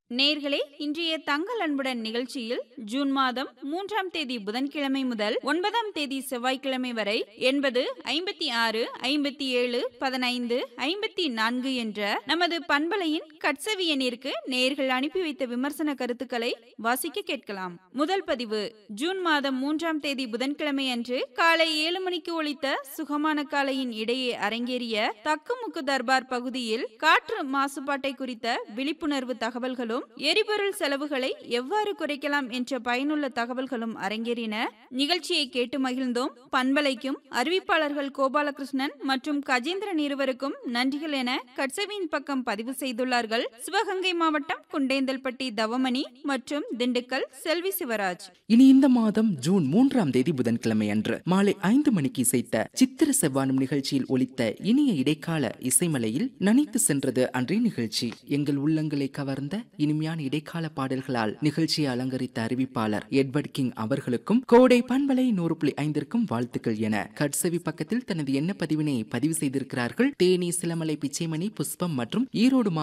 நேர்களே இன்றைய தங்கள் அன்புடன் நிகழ்ச்சியில் ஜூன் மாதம் மூன்றாம் தேதி புதன்கிழமை முதல் ஒன்பதாம் தேதி செவ்வாய்க்கிழமை வரை எண்பது ஐம்பத்தி ஆறு ஐம்பத்தி ஏழு பதினைந்து ஐம்பத்தி நான்கு என்ற நமது பண்பலையின் கட்சவியனிற்கு நேர்கள் அனுப்பி வைத்த விமர்சன கருத்துக்களை வாசிக்க கேட்கலாம் முதல் பதிவு ஜூன் மாதம் மூன்றாம் தேதி புதன்கிழமை அன்று காலை ஏழு மணிக்கு ஒலித்த சுகமான காலையின் இடையே அரங்கேறிய தக்குமுக்கு தர்பார் பகுதியில் காற்று மாசுபாட்டை குறித்த விழிப்புணர்வு தகவல்களும் எரிபொருள் செலவுகளை எவ்வாறு குறைக்கலாம் என்ற பயனுள்ள தகவல்களும் அரங்கேறின நிகழ்ச்சியை கேட்டு மகிழ்ந்தோம் பண்பலைக்கும் அறிவிப்பாளர்கள் கோபாலகிருஷ்ணன் மற்றும் கஜேந்திரன் இருவருக்கும் நன்றிகள் என கட்சவியின் பக்கம் பதிவு செய்துள்ளார்கள் சிவகங்கை மாவட்டம் குண்டேந்தல்பட்டி தவமணி மற்றும் திண்டுக்கல் செல்வி சிவராஜ் இனி இந்த மாதம் ஜூன் மூன்றாம் தேதி புதன்கிழமை அன்று மாலை ஐந்து மணிக்கு இசைத்த சித்திர செவ்வானம் நிகழ்ச்சியில் ஒலித்த இனிய இடைக்கால இசைமலையில் நனைத்து சென்றது அன்றைய நிகழ்ச்சி எங்கள் உள்ளங்களை கவர்ந்த இனிமையான இடைக்கால பாடல்களால் நிகழ்ச்சியை அலங்கரித்த அறிவிப்பாளர் எட்வர்ட் கிங் அவர்களுக்கும் கோடை பண்பலை நூறு புள்ளி ஐந்திற்கும் வாழ்த்துக்கள் என கட்சவி பக்கத்தில் தனது எண்ண பதிவினை பதிவு செய்திருக்கிறார்கள் தேனி சிலமலை பிச்சைமணி புஷ்பம் மற்றும் ஈரோடு